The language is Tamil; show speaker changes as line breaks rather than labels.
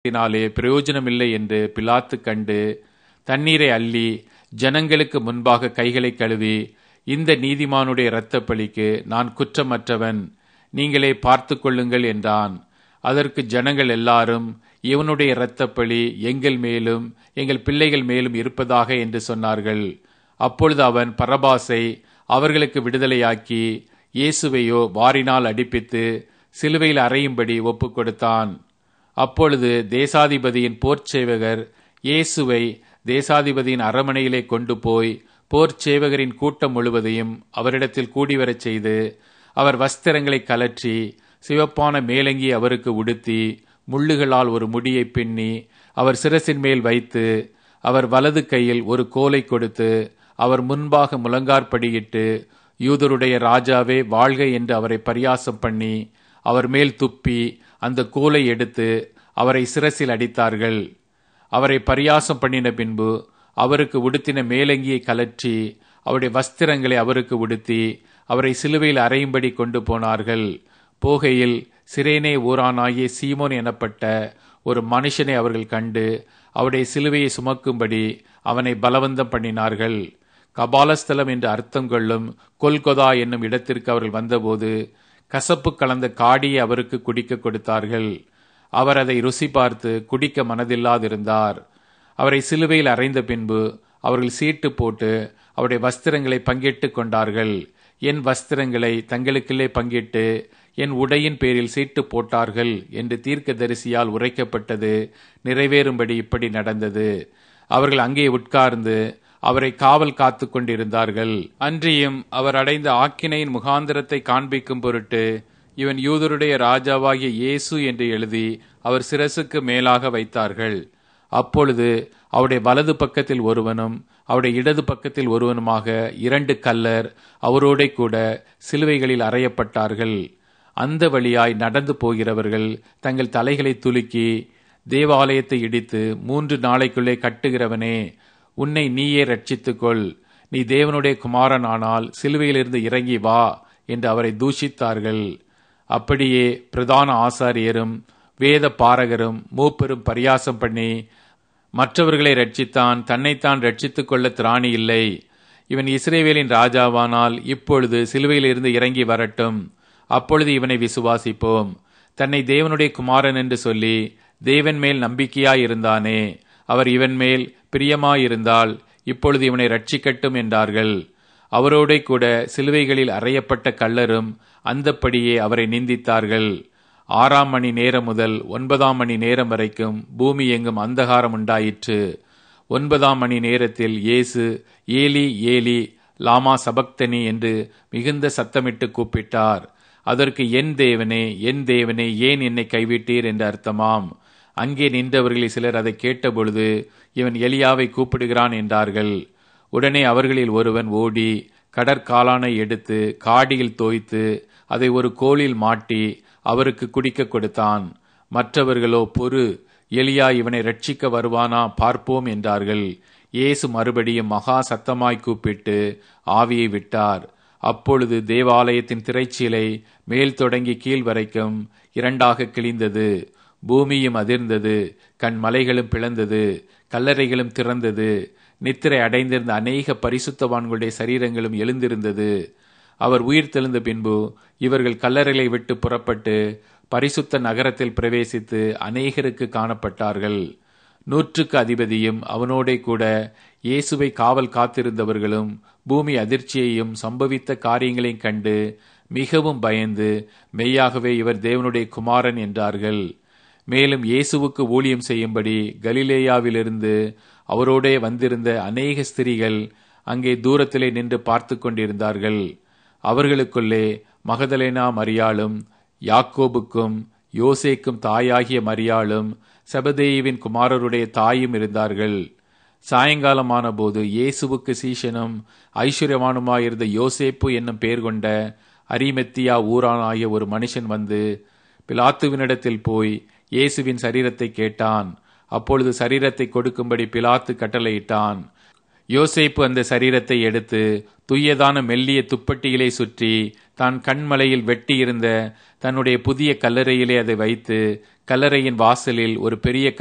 னாலே பிரயோஜனமில்லை என்று பிலாத்து கண்டு தண்ணீரை அள்ளி ஜனங்களுக்கு முன்பாக கைகளை கழுவி இந்த நீதிமானுடைய இரத்தப் பழிக்கு நான் குற்றமற்றவன் நீங்களே பார்த்து கொள்ளுங்கள் என்றான் அதற்கு ஜனங்கள் எல்லாரும் இவனுடைய இரத்தப்பழி எங்கள் மேலும் எங்கள் பிள்ளைகள் மேலும் இருப்பதாக என்று சொன்னார்கள் அப்பொழுது அவன் பரபாசை அவர்களுக்கு விடுதலையாக்கி இயேசுவையோ வாரினால் அடிப்பித்து சிலுவையில் அறையும்படி ஒப்புக் கொடுத்தான் அப்பொழுது தேசாதிபதியின் போர்ச்சேவகர் இயேசுவை தேசாதிபதியின் அரமனையிலே கொண்டு போய் போர்ச்சேவகரின் கூட்டம் முழுவதையும் அவரிடத்தில் கூடிவரச் செய்து அவர் வஸ்திரங்களை கலற்றி சிவப்பான மேலங்கி அவருக்கு உடுத்தி முள்ளுகளால் ஒரு முடியை பின்னி அவர் சிரசின் மேல் வைத்து அவர் வலது கையில் ஒரு கோலை கொடுத்து அவர் முன்பாக முழங்கார்படியிட்டு யூதருடைய ராஜாவே வாழ்க என்று அவரை பரியாசம் பண்ணி அவர் மேல் துப்பி அந்த கோலை எடுத்து அவரை சிரசில் அடித்தார்கள் அவரை பரியாசம் பண்ணின பின்பு அவருக்கு உடுத்தின மேலங்கியை கலற்றி அவருடைய வஸ்திரங்களை அவருக்கு உடுத்தி அவரை சிலுவையில் அறையும்படி கொண்டு போனார்கள் போகையில் சிரேனே ஊரானாகிய சீமோன் எனப்பட்ட ஒரு மனுஷனை அவர்கள் கண்டு அவருடைய சிலுவையை சுமக்கும்படி அவனை பலவந்தம் பண்ணினார்கள் கபாலஸ்தலம் என்று அர்த்தம் கொள்ளும் கொல்கொதா என்னும் இடத்திற்கு அவர்கள் வந்தபோது கசப்பு கலந்த காடியை அவருக்கு குடிக்க கொடுத்தார்கள் அவர் அதை ருசி பார்த்து குடிக்க மனதில்லாதிருந்தார் அவரை சிலுவையில் அறைந்த பின்பு அவர்கள் சீட்டு போட்டு அவருடைய வஸ்திரங்களை பங்கிட்டு கொண்டார்கள் என் வஸ்திரங்களை தங்களுக்குள்ளே பங்கிட்டு என் உடையின் பேரில் சீட்டு போட்டார்கள் என்று தீர்க்க தரிசியால் உரைக்கப்பட்டது நிறைவேறும்படி இப்படி நடந்தது அவர்கள் அங்கே உட்கார்ந்து அவரை காவல் காத்து கொண்டிருந்தார்கள் அன்றியும் அவர் அடைந்த ஆக்கினையின் முகாந்திரத்தை காண்பிக்கும் பொருட்டு இவன் யூதருடைய ராஜாவாகிய இயேசு என்று எழுதி அவர் சிரசுக்கு மேலாக வைத்தார்கள் அப்பொழுது அவருடைய வலது பக்கத்தில் ஒருவனும் அவருடைய இடது பக்கத்தில் ஒருவனுமாக இரண்டு கல்லர் அவரோட கூட சிலுவைகளில் அறையப்பட்டார்கள் அந்த வழியாய் நடந்து போகிறவர்கள் தங்கள் தலைகளை துலுக்கி தேவாலயத்தை இடித்து மூன்று நாளைக்குள்ளே கட்டுகிறவனே உன்னை நீயே ரட்சித்துக்கொள் நீ தேவனுடைய குமாரன் ஆனால் சிலுவையிலிருந்து இறங்கி வா என்று அவரை தூஷித்தார்கள் அப்படியே பிரதான ஆசாரியரும் வேத பாரகரும் மூப்பெரும் பரியாசம் பண்ணி மற்றவர்களை ரட்சித்தான் தன்னைத்தான் ரட்சித்துக் கொள்ள திராணி இல்லை இவன் இஸ்ரேவேலின் ராஜாவானால் இப்பொழுது சிலுவையிலிருந்து இறங்கி வரட்டும் அப்பொழுது இவனை விசுவாசிப்போம் தன்னை தேவனுடைய குமாரன் என்று சொல்லி தேவன் மேல் நம்பிக்கையாயிருந்தானே அவர் இவன் மேல் பிரியமாயிருந்தால் இப்பொழுது இவனை ரட்சிக்கட்டும் என்றார்கள் அவரோட கூட சிலுவைகளில் அறையப்பட்ட கள்ளரும் அந்தப்படியே அவரை நிந்தித்தார்கள் ஆறாம் மணி நேரம் முதல் ஒன்பதாம் மணி நேரம் வரைக்கும் பூமி எங்கும் அந்தகாரம் உண்டாயிற்று ஒன்பதாம் மணி நேரத்தில் இயேசு ஏலி ஏலி லாமா சபக்தனி என்று மிகுந்த சத்தமிட்டு கூப்பிட்டார் அதற்கு என் தேவனே என் தேவனே ஏன் என்னை கைவிட்டீர் என்று அர்த்தமாம் அங்கே நின்றவர்களில் சிலர் அதை கேட்டபொழுது இவன் எலியாவை கூப்பிடுகிறான் என்றார்கள் உடனே அவர்களில் ஒருவன் ஓடி கடற்காலானை எடுத்து காடியில் தோய்த்து அதை ஒரு கோலில் மாட்டி அவருக்கு குடிக்க கொடுத்தான் மற்றவர்களோ பொறு எலியா இவனை ரட்சிக்க வருவானா பார்ப்போம் என்றார்கள் இயேசு மறுபடியும் மகா சத்தமாய் கூப்பிட்டு ஆவியை விட்டார் அப்பொழுது தேவாலயத்தின் திரைச்சீலை மேல் தொடங்கி கீழ் வரைக்கும் இரண்டாக கிழிந்தது பூமியும் அதிர்ந்தது கண் மலைகளும் பிளந்தது கல்லறைகளும் திறந்தது நித்திரை அடைந்திருந்த அநேக பரிசுத்தவான்களுடைய சரீரங்களும் எழுந்திருந்தது அவர் உயிர் தெழுந்த பின்பு இவர்கள் கல்லறைகளை விட்டு புறப்பட்டு பரிசுத்த நகரத்தில் பிரவேசித்து அநேகருக்கு காணப்பட்டார்கள் நூற்றுக்கு அதிபதியும் அவனோடே கூட இயேசுவை காவல் காத்திருந்தவர்களும் பூமி அதிர்ச்சியையும் சம்பவித்த காரியங்களையும் கண்டு மிகவும் பயந்து மெய்யாகவே இவர் தேவனுடைய குமாரன் என்றார்கள் மேலும் இயேசுவுக்கு ஊழியம் செய்யும்படி கலிலேயாவிலிருந்து அவரோடே வந்திருந்த அநேக ஸ்திரீகள் அங்கே தூரத்திலே நின்று பார்த்து கொண்டிருந்தார்கள் அவர்களுக்குள்ளே மகதலேனா மரியாளும் யாக்கோபுக்கும் யோசேக்கும் தாயாகிய மரியாளும் செபதேயுவின் குமாரருடைய தாயும் இருந்தார்கள் சாயங்காலமான போது இயேசுவுக்கு சீஷனும் ஐஸ்வர்யவானுமாயிருந்த யோசேப்பு என்னும் பெயர் கொண்ட அரிமெத்தியா ஊரானாகிய ஒரு மனுஷன் வந்து பிலாத்துவினிடத்தில் போய் இயேசுவின் சரீரத்தை கேட்டான் அப்பொழுது சரீரத்தை கொடுக்கும்படி பிலாத்து கட்டளையிட்டான் யோசேப்பு அந்த சரீரத்தை எடுத்து துய்யதான மெல்லிய துப்பட்டியிலே சுற்றி தான் கண்மலையில் வெட்டியிருந்த தன்னுடைய புதிய கல்லறையிலே அதை வைத்து கல்லறையின் வாசலில் ஒரு பெரிய